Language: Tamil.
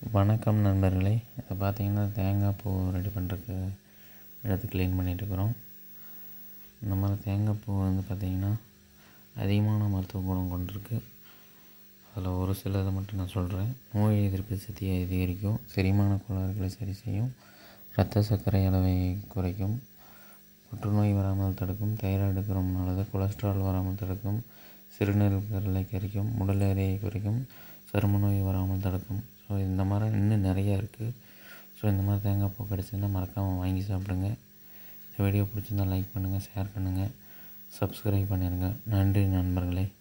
வணக்கம் நண்பர்களே இப்போ பார்த்தீங்கன்னா தேங்காய் பூ ரெடி பண்ணுறதுக்கு எடுத்து க்ளீன் பண்ணிகிட்ருக்குறோம் இந்த மாதிரி தேங்காய் பூ வந்து பார்த்திங்கன்னா அதிகமான மருத்துவ குணம் கொண்டிருக்கு அதில் ஒரு சிலதை மட்டும் நான் சொல்கிறேன் நோய் எதிர்ப்பு சக்தியை அதிகரிக்கும் செரிமான கோளாறுகளை சரி செய்யும் இரத்த சர்க்கரை அளவை குறைக்கும் புற்றுநோய் வராமல் தடுக்கும் தைராய்டுக்கு ரொம்ப நல்லது கொலஸ்ட்ரால் வராமல் தடுக்கும் சிறுநீரகங்களை குறைக்கும் உடல் எடையை குறைக்கும் சரும நோய் வராமல் தடுக்கும் ஸோ இந்த மாதிரி இன்னும் நிறையா இருக்குது ஸோ இந்த மாதிரி தேங்காய் பூ கிடச்சிதுன்னா மறக்காமல் வாங்கி சாப்பிடுங்க இந்த வீடியோ பிடிச்சிருந்தா லைக் பண்ணுங்கள் ஷேர் பண்ணுங்கள் சப்ஸ்கிரைப் பண்ணிடுங்க நன்றி நண்பர்களே